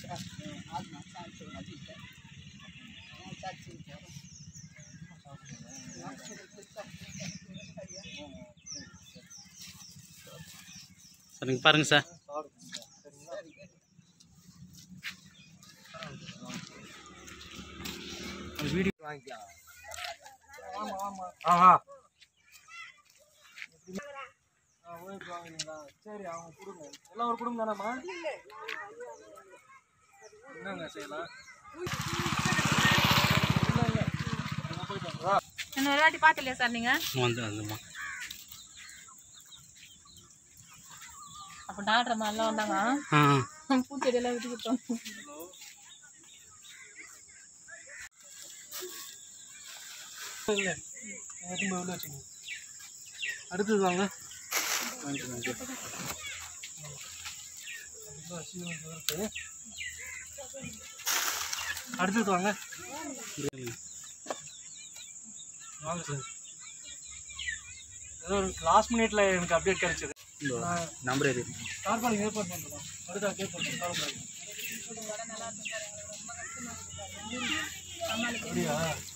Sir நீங்கள் பாருங்கள் sir video வாங்கிக்கலாம் ஆமா ஆமா ஆஹா ஆ ஓய்வு வாங்குறீங்களா சரி அவங்க கொடுங்க எல்லாம் ஒரு குடும்பம் தானேம்மா என்னங்க செய்யலாம் இல்லைங்க நான் போயிட்டு வரேன். இன்னொரு வாட்டி பார்த்துலையா சார் நீங்கள் வந்து வந்துமா அப்போ டாக்டர் மாதிரிலாம் வந்தாங்க ஆ பூச்செடியெல்லாம் விட்டு கொடுத்தோம் இல்லை எதுவும் உள்ள வச்சுக்கோங்க அடுத்தது வாங்க ரொம்ப அசிங்கம் இருக்கு. அடுத்தது வாங்க வாங்க சார் ஏதோ ஒரு லாஸ்ட் மினிட்ல எனக்கு அப்டேட் கிடைச்சது நம்பர் எது கார்பாலிங் ஏற்பாடு பண்ணுறோம் அடுத்த அப்டேட் பண்ணுறோம் கார்பாலிங் அப்படியா